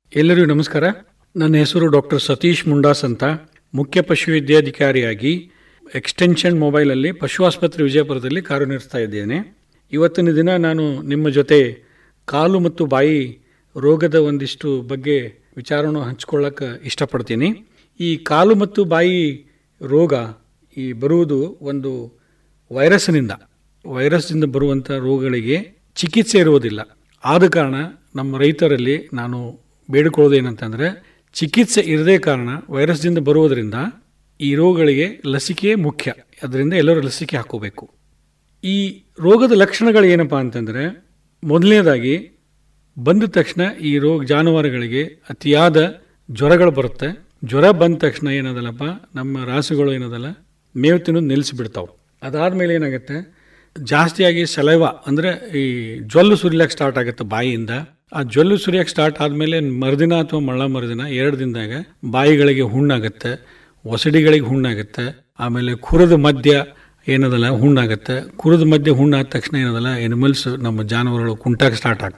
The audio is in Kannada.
ಎಲ್ಲರಿಗೂ ನಮಸ್ಕಾರ ನನ್ನ ಹೆಸರು ಡಾಕ್ಟರ್ ಸತೀಶ್ ಮುಂಡಾಸ್ ಅಂತ ಮುಖ್ಯ ಪಶುವೈದ್ಯಾಧಿಕಾರಿಯಾಗಿ ಎಕ್ಸ್ಟೆನ್ಷನ್ ಮೊಬೈಲಲ್ಲಿ ಪಶು ಆಸ್ಪತ್ರೆ ವಿಜಯಪುರದಲ್ಲಿ ಕಾರ್ಯನಿರ್ವಹಿಸ್ತಾ ಇದ್ದೇನೆ ಇವತ್ತಿನ ದಿನ ನಾನು ನಿಮ್ಮ ಜೊತೆ ಕಾಲು ಮತ್ತು ಬಾಯಿ ರೋಗದ ಒಂದಿಷ್ಟು ಬಗ್ಗೆ ವಿಚಾರವನ್ನು ಹಂಚ್ಕೊಳ್ಳೋಕೆ ಇಷ್ಟಪಡ್ತೀನಿ ಈ ಕಾಲು ಮತ್ತು ಬಾಯಿ ರೋಗ ಈ ಬರುವುದು ಒಂದು ವೈರಸ್ನಿಂದ ವೈರಸ್ನಿಂದ ಬರುವಂಥ ರೋಗಗಳಿಗೆ ಚಿಕಿತ್ಸೆ ಇರುವುದಿಲ್ಲ ಆದ ಕಾರಣ ನಮ್ಮ ರೈತರಲ್ಲಿ ನಾನು ಬೇಡಿಕೊಳ್ಳೋದು ಏನಂತಂದರೆ ಚಿಕಿತ್ಸೆ ಇರದೇ ಕಾರಣ ವೈರಸ್ದಿಂದ ಬರುವುದರಿಂದ ಈ ರೋಗಗಳಿಗೆ ಲಸಿಕೆ ಮುಖ್ಯ ಅದರಿಂದ ಎಲ್ಲರೂ ಲಸಿಕೆ ಹಾಕೋಬೇಕು ಈ ರೋಗದ ಲಕ್ಷಣಗಳು ಏನಪ್ಪ ಅಂತಂದರೆ ಮೊದಲನೇದಾಗಿ ಬಂದ ತಕ್ಷಣ ಈ ರೋಗ ಜಾನುವಾರುಗಳಿಗೆ ಅತಿಯಾದ ಜ್ವರಗಳು ಬರುತ್ತೆ ಜ್ವರ ಬಂದ ತಕ್ಷಣ ಏನದಲ್ಲಪ್ಪ ನಮ್ಮ ರಾಸುಗಳು ಏನದಲ್ಲ ಮೇವು ತಿನ್ನೋದು ನಿಲ್ಲಿಸಿಬಿಡ್ತಾವೆ ಅದಾದಮೇಲೆ ಏನಾಗುತ್ತೆ ಜಾಸ್ತಿಯಾಗಿ ಸಲೈವ ಅಂದರೆ ಈ ಜ್ವಲ್ಲು ಸುರಿಲಿಕ್ಕೆ ಸ್ಟಾರ್ಟ್ ಆಗುತ್ತೆ ಬಾಯಿಯಿಂದ ಆ ಜ್ವಲ್ಲು ಸುರಿಯಕ್ಕೆ ಸ್ಟಾರ್ಟ್ ಆದಮೇಲೆ ಮರುದಿನ ಅಥವಾ ಮಳ್ಳ ಮರುದಿನ ಎರಡು ದಿನದಾಗ ಬಾಯಿಗಳಿಗೆ ಹುಣ್ಣಾಗುತ್ತೆ ಒಸಡಿಗಳಿಗೆ ಹುಣ್ಣಾಗುತ್ತೆ ಆಮೇಲೆ ಕುರದ ಮಧ್ಯ ಏನದಲ್ಲ ಹುಣ್ಣಾಗುತ್ತೆ ಕುರದ ಮಧ್ಯೆ ಹುಣ್ಣಾದ ತಕ್ಷಣ ಏನದಲ್ಲ ಎನಿಮಲ್ಸ್ ನಮ್ಮ ಜಾನುವಾರುಗಳು ಕುಂಟಾಗ ಸ್ಟಾರ್ಟ್ ಆಗ್ತವೆ